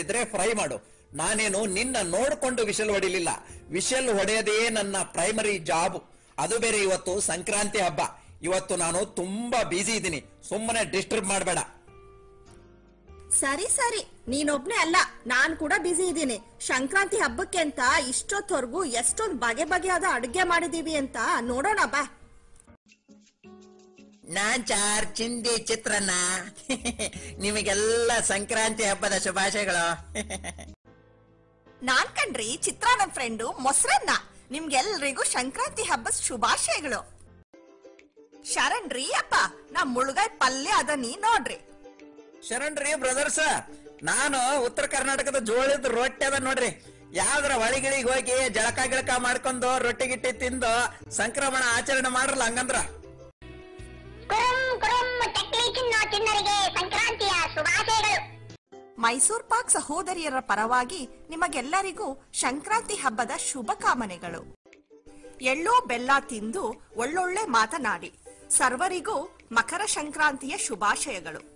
ಇದ್ರೆ ಫ್ರೈ ಮಾಡು ನಾನೇನು ನಿನ್ನ ನೋಡ್ಕೊಂಡು ವಿಷಲ್ ಹೊಡಿಲಿಲ್ಲ ವಿಷಲ್ ಹೊಡೆಯದೇ ನನ್ನ ಪ್ರೈಮರಿ ಜಾಬ್ ಅದು ಬೇರೆ ಇವತ್ತು ಸಂಕ್ರಾಂತಿ ಹಬ್ಬ ಇವತ್ತು ನಾನು ತುಂಬಾ ಬ್ಯುಸಿ ಇದ್ದೀನಿ ಸುಮ್ಮನೆ ಡಿಸ್ಟರ್ಬ್ ಮಾಡಬೇಡ ಸರಿ ಸರಿ ನೀನೊಬ್ನೇ ಅಲ್ಲ ನಾನ್ ಕೂಡ ಬಿಸಿ ಇದ್ದೀನಿ ಸಂಕ್ರಾಂತಿ ಹಬ್ಬಕ್ಕೆ ಅಂತ ಇಷ್ಟೊತ್ತವರೆಗೂ ಎಷ್ಟೊಂದ್ ಬಗೆ ಬಗೆಯಾದ ಅಡುಗೆ ಮಾಡಿದೀವಿ ಅಂತ ನೋಡೋಣ ಬಾ ನಾನ್ ಚಾರ್ ಚಿಂದಿ ಚಿತ್ರನ್ನ ನಿಮಗೆಲ್ಲ ಸಂಕ್ರಾಂತಿ ಹಬ್ಬದ ಶುಭಾಶಯಗಳು ನಾನ್ ಕಣ್ರಿ ಚಿತ್ರಾ ನನ್ ಫ್ರೆಂಡು ಮೊಸರನ್ನ ನಿಮ್ಗೆಲ್ರಿಗೂ ಸಂಕ್ರಾಂತಿ ಹಬ್ಬದ ಶುಭಾಶಯಗಳು ಶರಣ್ ರೀ ಅಪ್ಪ ನಮ್ ಮುಳುಗಾಯ್ ಪಲ್ಯ ಅದ ನೀ ನೋಡ್ರಿ ಶರಣ್ರಿ ಬ್ರದರ್ಸ್ ನಾನು ಉತ್ತರ ಕರ್ನಾಟಕದ ಜೋಳದ ರೊಟ್ಟಿ ಅದ ನೋಡ್ರಿ ಯಾವ್ದ್ರ ಹೊಳಿಗಳಿಗೆ ಹೋಗಿ ಜಳಕ ಗಿಳಕ ಮಾಡ್ಕೊಂಡು ರೊಟ್ಟಿ ಗಿಟ್ಟಿ ತಿಂದು ಸಂಕ್ರಮಣ ಆಚರಣೆ ಮಾಡ್ರಲ್ಲ ಹಂಗಂದ್ರ ಕುರುಂ ಕುರುಂ ಚಕ್ಲಿ ತಿನ್ನೋ ಚಿನ್ನರಿಗೆ ಸಂಕ್ರಾಂತಿಯ ಶುಭಾಶಯಗಳು ಮೈಸೂರ್ ಪಾಕ್ ಸಹೋದರಿಯರ ಪರವಾಗಿ ನಿಮಗೆಲ್ಲರಿಗೂ ಸಂಕ್ರಾಂತಿ ಹಬ್ಬದ ಶುಭ ಕಾಮನೆಗಳು ಎಳ್ಳೋ ಬೆಲ್ಲ ತಿಂದು ಒಳ್ಳೊಳ್ಳೆ ಮಾತನಾಡಿ ಸರ್ವರಿಗೂ ಮಕರ ಸಂಕ್ರಾಂತಿಯ ಶುಭಾಶಯಗಳು